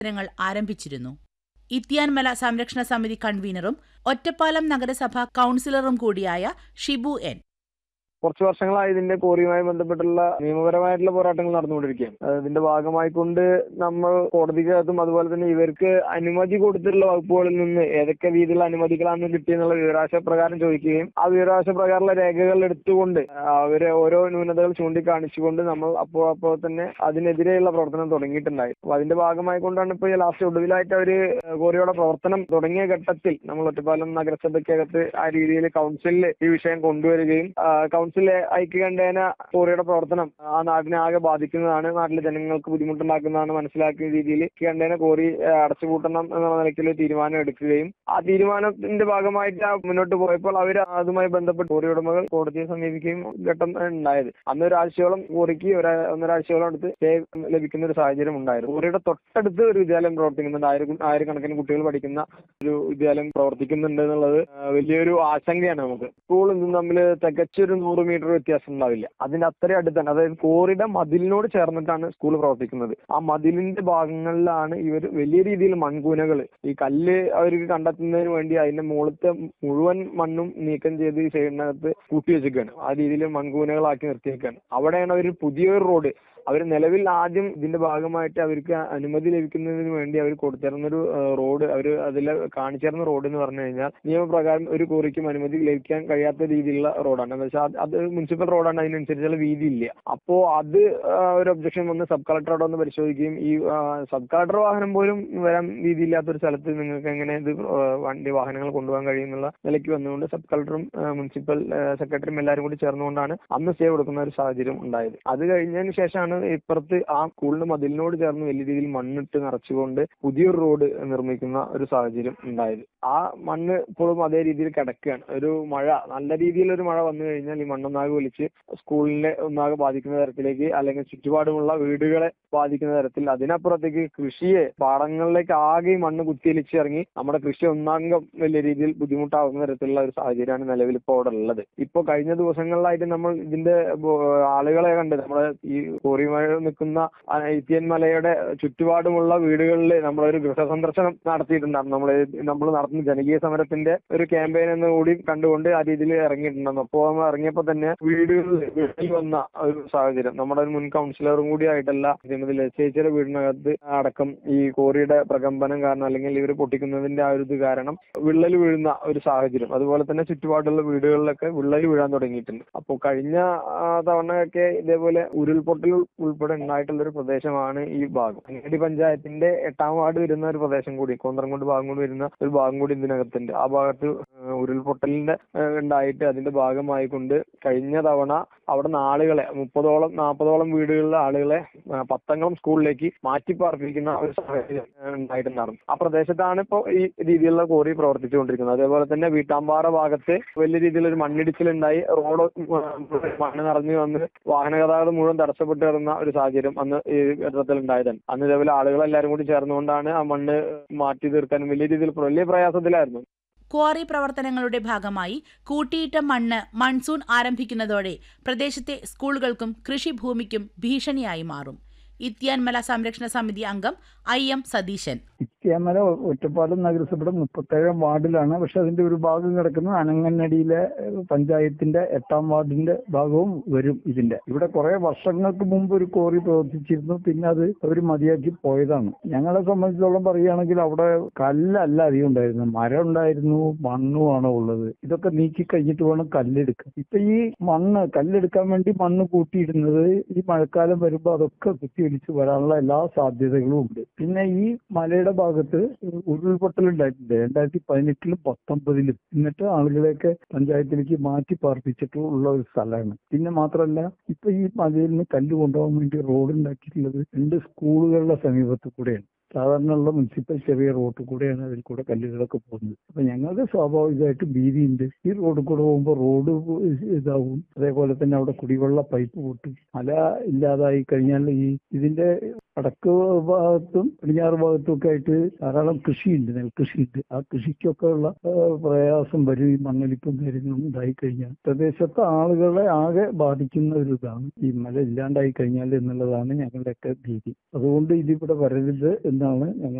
പ്രവർത്തനങ്ങൾ ആരംഭിച്ചിരുന്നു ഇത്തിയാൻമല സംരക്ഷണ സമിതി കൺവീനറും ഒറ്റപ്പാലം നഗരസഭ കൗൺസിലറും കൂടിയായ ഷിബു എൻ കുറച്ച് വർഷങ്ങളായി ഇതിന്റെ കോറിയുമായി ബന്ധപ്പെട്ടുള്ള നിയമപരമായിട്ടുള്ള പോരാട്ടങ്ങൾ നടന്നുകൊണ്ടിരിക്കുകയാണ് അത് ഇതിന്റെ ഭാഗമായിക്കൊണ്ട് നമ്മൾ കോടതിക്കകത്തും അതുപോലെ തന്നെ ഇവർക്ക് അനുമതി കൊടുത്തിട്ടുള്ള വകുപ്പുകളിൽ നിന്ന് ഏതൊക്കെ രീതിയിലുള്ള അനുമതികളാണ് കിട്ടിയെന്നുള്ള വിവരാശ പ്രകാരം ചോദിക്കുകയും ആ വിവരാശ പ്രകാരമുള്ള രേഖകൾ എടുത്തുകൊണ്ട് അവരെ ഓരോ ന്യൂനതകൾ ചൂണ്ടിക്കാണിച്ചുകൊണ്ട് നമ്മൾ അപ്പോൾ അപ്പോൾ തന്നെ അതിനെതിരെയുള്ള പ്രവർത്തനം തുടങ്ങിയിട്ടുണ്ടായി അപ്പൊ അതിന്റെ ഭാഗമായിക്കൊണ്ടാണ് ഇപ്പോൾ ലാസ്റ്റ് ഒടുവിലായിട്ട് അവര് കോറിയുടെ പ്രവർത്തനം തുടങ്ങിയ ഘട്ടത്തിൽ നമ്മൾ ഒറ്റപ്പാലം നഗരസഭയ്ക്കകത്ത് ആ രീതിയിൽ കൗൺസിലിൽ ഈ വിഷയം കൊണ്ടുവരികയും ആ, കൗൺസിലെ ഐക്യകണ്ഠേന കോറിയുടെ പ്രവർത്തനം ആ നാടിനെ ആകെ ബാധിക്കുന്നതാണ് നാട്ടിലെ ജനങ്ങൾക്ക് ബുദ്ധിമുട്ടുണ്ടാക്കുന്നതാണ് മനസ്സിലാക്കിയ രീതിയിൽ ഐക്യകണ്ഠേന കോറി ആ, അടച്ചുപൂട്ടണം എന്നുള്ള നിലയ്ക്കുള്ള തീരുമാനം എടുക്കുകയും ആ തീരുമാനത്തിന്റെ ഭാഗമായിട്ട് ആ മുന്നോട്ട് പോയപ്പോൾ അവർ അതുമായി ബന്ധപ്പെട്ട് കോറി ഉടമകൾ കോടതിയെ സമീപിക്കുകയും ഘട്ടം ഉണ്ടായത് അന്ന് ഒരാഴ്ചയോളം കോറിക്ക് ഒരു ഒന്നരാഴ്ചയോളം അടുത്ത് സ്റ്റേ ലഭിക്കുന്ന ഒരു സാഹചര്യം ഉണ്ടായിരുന്നു കോറിയുടെ തൊട്ടടുത്ത് ഒരു വിദ്യാലയം പ്രവർത്തിക്കുന്നുണ്ട് ആയിരം ആയിരക്കണക്കിന് കുട്ടികൾ പഠിക്കുന്ന ഒരു വിദ്യാലയം പ്രവർത്തിക്കുന്നുണ്ട് എന്നുള്ളത് ആ, വലിയൊരു ആശങ്കയാണ് നമുക്ക് സ്കൂളും ഇതും തമ്മിൽ തികച്ചൊരു നൂറ് മീറ്റർ വ്യത്യാസം ഉണ്ടാവില്ല അതിന്റെ അത്രയും അടുത്താണ് അതായത് കോറിയുടെ മതിലിനോട് ചേർന്നിട്ടാണ് സ്കൂൾ പ്രവർത്തിക്കുന്നത് ആ മതിലിന്റെ ഭാഗങ്ങളിലാണ് ഇവർ വലിയ രീതിയിൽ മൺകൂനകൾ ഈ കല്ല് അവർക്ക് കണ്ടെത്തുന്നതിന് വേണ്ടി അതിന്റെ മുകളിലത്തെ മുഴുവൻ മണ്ണും നീക്കം ചെയ്ത് ഈ സൈഡിനകത്ത് കൂട്ടി വെച്ചിരിക്കുകയാണ് ആ രീതിയിൽ മൺകൂനകളാക്കി നിർത്തിയേക്കാണ് അവിടെയാണ് അവർ പുതിയൊരു റോഡ് അവർ നിലവിൽ ആദ്യം ഇതിന്റെ ഭാഗമായിട്ട് അവർക്ക് അനുമതി ലഭിക്കുന്നതിന് വേണ്ടി അവർ കൊടുത്തിരുന്നൊരു റോഡ് അവർ അതിൽ കാണിച്ചിരുന്ന റോഡ് എന്ന് പറഞ്ഞു കഴിഞ്ഞാൽ നിയമപ്രകാരം ഒരു കോറിക്കും അനുമതി ലഭിക്കാൻ കഴിയാത്ത രീതിയിലുള്ള റോഡാണ് എന്ന് വെച്ചാൽ അത് മുനിസിപ്പൽ റോഡാണ് അതിനനുസരിച്ചുള്ള വീതി ഇല്ല അപ്പോ അത് ആ, ഒരു ഒബ്ജക്ഷൻ വന്ന് സബ് കളക്ടർ അവിടെ ഒന്ന് പരിശോധിക്കുകയും ഈ സബ് കളക്ടർ വാഹനം പോലും വരാൻ വീതിയില്ലാത്ത ഒരു സ്ഥലത്ത് നിങ്ങൾക്ക് എങ്ങനെ ഇത് ആ, വണ്ടി വാഹനങ്ങൾ കൊണ്ടുപോകാൻ കഴിയുന്നുള്ള നിലയ്ക്ക് വന്നുകൊണ്ട് സബ് കളക്ടറും ആ, മുനിസിപ്പൽ ആ, സെക്രട്ടറിയും എല്ലാവരും കൂടി ചേർന്നുകൊണ്ടാണ് അന്ന് സ്റ്റേ കൊടുക്കുന്ന ഒരു സാഹചര്യം ഉണ്ടായത് അത് കഴിഞ്ഞതിന് ശേഷമാണ് ഇപ്പുറത്ത് ആ സ്കൂളിന് മതിലിനോട് ചേർന്ന് വലിയ രീതിയിൽ മണ്ണിട്ട് നിറച്ചുകൊണ്ട് പുതിയൊരു റോഡ് നിർമ്മിക്കുന്ന ഒരു സാഹചര്യം ഉണ്ടായത് ആ മണ്ണ് ഇപ്പോഴും അതേ രീതിയിൽ കിടക്കുകയാണ് ഒരു മഴ നല്ല രീതിയിൽ ഒരു മഴ വന്നു കഴിഞ്ഞാൽ ഈ മണ്ണൊന്നാകെ ഒലിച്ച് സ്കൂളിനെ ഒന്നാകെ ബാധിക്കുന്ന തരത്തിലേക്ക് അല്ലെങ്കിൽ ചുറ്റുപാടുമുള്ള വീടുകളെ ബാധിക്കുന്ന തരത്തിൽ അതിനപ്പുറത്തേക്ക് കൃഷിയെ പാടങ്ങളിലേക്ക് ആകെ ഈ മണ്ണ് കുത്തിയൊലിച്ച് ഇറങ്ങി നമ്മുടെ കൃഷി ഒന്നാംഗം വലിയ രീതിയിൽ ബുദ്ധിമുട്ടാവുന്ന തരത്തിലുള്ള ഒരു സാഹചര്യമാണ് നിലവിൽ ഇപ്പോൾ അവിടെ ഉള്ളത് ഇപ്പോൾ കഴിഞ്ഞ ദിവസങ്ങളിലായിട്ട് നമ്മൾ ഇതിന്റെ ബോ- ആളുകളെ കണ്ട് നമ്മുടെ ഈ കോറിമഴ നിൽക്കുന്ന ഐത്യൻ മലയുടെ ചുറ്റുപാടുമുള്ള വീടുകളിൽ നമ്മളൊരു ഗൃഹസന്ദർശനം നടത്തിയിട്ടുണ്ടായിരുന്നു നമ്മൾ നമ്മൾ നടത്തുന്ന ജനകീയ സമരത്തിന്റെ ഒരു ക്യാമ്പയിൻ എന്ന് കൂടി കണ്ടുകൊണ്ട് ആ രീതിയിൽ ഇറങ്ങിയിട്ടുണ്ടായിരുന്നു അപ്പോൾ നമ്മൾ ഇറങ്ങിയപ്പോൾ തന്നെ വീടുകളിൽ വീട്ടിൽ വന്ന ഒരു സാഹചര്യം നമ്മുടെ ഒരു മുൻ കൗൺസിലറും കൂടി ആയിട്ടല്ല ശ്രീമതി ലച്ചേച്ചിയുടെ വീടിനകത്ത് അടക്കം ഈ കോറിയുടെ പ്രകമ്പനം കാരണം അല്ലെങ്കിൽ ഇവർ പൊട്ടിക്കുന്നതിന്റെ ആ ഒരു ഇത് കാരണം വിള്ളൽ വീഴുന്ന ഒരു സാഹചര്യം അതുപോലെ തന്നെ ചുറ്റുപാടുള്ള വീടുകളിലൊക്കെ വിള്ളൽ വീഴാൻ തുടങ്ങിയിട്ടുണ്ട് അപ്പോൾ കഴിഞ്ഞ ആ, തവണയൊക്കെ ഇതേപോലെ ഉരുൾപൊട്ടൽ ഉൾപ്പെടെ ഉണ്ടായിട്ടുള്ള ഒരു പ്രദേശമാണ് ഈ ഭാഗം അങ്ങാടി പഞ്ചായത്തിന്റെ എട്ടാം വാർഡ് വരുന്ന ഒരു പ്രദേശം കൂടി കോന്തറംകൊണ്ട് ഭാഗം കൂടി വരുന്ന ഒരു ഭാഗം കൂടി ഇതിനകത്തുണ്ട് ആ ഭാഗത്ത് ആ, ഉരുൾപൊട്ടലിന്റെ ആ, ഉണ്ടായിട്ട് അതിന്റെ ഭാഗമായിക്കൊണ്ട് കഴിഞ്ഞ തവണ അവിടെ നിന്ന് ആളുകളെ മുപ്പതോളം നാൽപ്പതോളം വീടുകളിലെ ആളുകളെ ആ, പത്തംഗം സ്കൂളിലേക്ക് മാറ്റി പാർപ്പിക്കുന്ന ഒരു സാഹചര്യം ആ, ഉണ്ടായിട്ടുണ്ടായിരുന്നു ആ പ്രദേശത്താണ് ഇപ്പോൾ ഈ രീതിയിലുള്ള കോറി പ്രവർത്തിച്ചുകൊണ്ടിരിക്കുന്നത് അതേപോലെ തന്നെ വീട്ടാമ്പാറ ഭാഗത്ത് വലിയ രീതിയിലൊരു മണ്ണിടിച്ചിലുണ്ടായി റോഡ് മണ്ണ് നിറഞ്ഞു വന്ന് വാഹന ഗതാഗതം മുഴുവൻ തടസ്സപ്പെട്ട് കിടന്ന ഒരു സാഹചര്യം അന്ന് ഈ ഘട്ടത്തിൽ ഉണ്ടായതാണ് അന്ന് ഇതേപോലെ ആളുകൾ എല്ലാവരും കൂടി ചേർന്നുകൊണ്ടാണ് ആ മണ്ണ് മാറ്റി തീർക്കാൻ വലിയ രീതിയിൽ പ്ര- വലിയ പ്രയാസത്തിലായിരുന്നു ക്വാറി പ്രവർത്തനങ്ങളുടെ ഭാഗമായി കൂട്ടിയിട്ട മണ്ണ് മൺസൂൺ ആരംഭിക്കുന്നതോടെ പ്രദേശത്തെ സ്കൂളുകൾക്കും കൃഷിഭൂമിക്കും ഭീഷണിയായി മാറും ഇത്തിയാൻമല സംരക്ഷണ സമിതി അംഗം ഐ എം സതീശൻ ഇത്തിയാമല ഒറ്റപ്പാലം നഗരസഭയുടെ മുപ്പത്തേഴാം വാർഡിലാണ് പക്ഷെ അതിന്റെ ഒരു ഭാഗം കിടക്കുന്നത് അനങ്ങനടിയിലെ ഏഹ്, പഞ്ചായത്തിന്റെ എട്ടാം വാർഡിന്റെ ഭാഗവും വരും ഇതിന്റെ ഇവിടെ കുറെ വർഷങ്ങൾക്ക് മുമ്പ് ഒരു കോറി പ്രവർത്തിച്ചിരുന്നു പിന്നെ അത് അവർ മതിയാക്കി പോയതാണ് ഞങ്ങളെ സംബന്ധിച്ചോളം പറയുകയാണെങ്കിൽ അവിടെ കല്ലല്ല അധികം ഉണ്ടായിരുന്നു മരം ഉണ്ടായിരുന്നു മണ്ണുമാണ് ഉള്ളത് ഇതൊക്കെ നീക്കി കഴിഞ്ഞിട്ട് വേണം കല്ലെടുക്കാൻ ഇപ്പൊ ഈ മണ്ണ് കല്ലെടുക്കാൻ വേണ്ടി മണ്ണ് കൂട്ടിയിടുന്നത് ഈ മഴക്കാലം വരുമ്പോൾ അതൊക്കെ കുത്തിയൊലിച്ച് വരാനുള്ള എല്ലാ സാധ്യതകളും ഉണ്ട് പിന്നെ ഈ മലയുടെ ഭാഗത്ത് ഉരുൾപൊട്ടൽ ഉണ്ടായിട്ടുണ്ട് രണ്ടായിരത്തി പതിനെട്ടിലും പത്തൊമ്പതിലും എന്നിട്ട് ആളുകളെയൊക്കെ പഞ്ചായത്തിലേക്ക് മാറ്റി പാർപ്പിച്ചിട്ടുള്ള ഒരു സ്ഥലമാണ് പിന്നെ മാത്രമല്ല ഇപ്പൊ ഈ മലയിൽ നിന്ന് കല്ല് കൊണ്ടുപോകാൻ വേണ്ടി റോഡ് ഉണ്ടാക്കിയിട്ടുള്ളത് രണ്ട് സ്കൂളുകളുടെ സമീപത്ത് കൂടെയാണ് സാധാരണ ഉള്ള മുനിസിപ്പൽ ചെറിയ റോഡിൽ കൂടെയാണ് അതിൽ കൂടെ കല്ലുകളൊക്കെ പോകുന്നത് അപ്പൊ ഞങ്ങൾക്ക് സ്വാഭാവികമായിട്ട് ഭീതിയുണ്ട് ഈ റോഡിൽ കൂടെ പോകുമ്പോൾ റോഡ് ഇതാവും അതേപോലെ തന്നെ അവിടെ കുടിവെള്ള പൈപ്പ് പൊട്ടും മല ഇല്ലാതായി കഴിഞ്ഞാൽ ഈ ഇതിന്റെ വടക്ക് ഭാഗത്തും പടിഞ്ഞാറ് ഭാഗത്തും ഒക്കെ ആയിട്ട് ധാരാളം കൃഷിയുണ്ട് നെൽകൃഷിയുണ്ട് ആ കൃഷിക്കൊക്കെ ഉള്ള ആ, പ്രയാസം വരും ഈ മണ്ണൊലിപ്പും കാര്യങ്ങളും ഉണ്ടായി കഴിഞ്ഞാൽ പ്രദേശത്തെ ആളുകളെ ആകെ ബാധിക്കുന്ന ഒരു ഇതാണ് ഈ മല ഇല്ലാണ്ടായി കഴിഞ്ഞാൽ എന്നുള്ളതാണ് ഞങ്ങളുടെയൊക്കെ ഭീതി അതുകൊണ്ട് ഇതിവിടെ വരരുത് എന്നാണ് ഞങ്ങൾ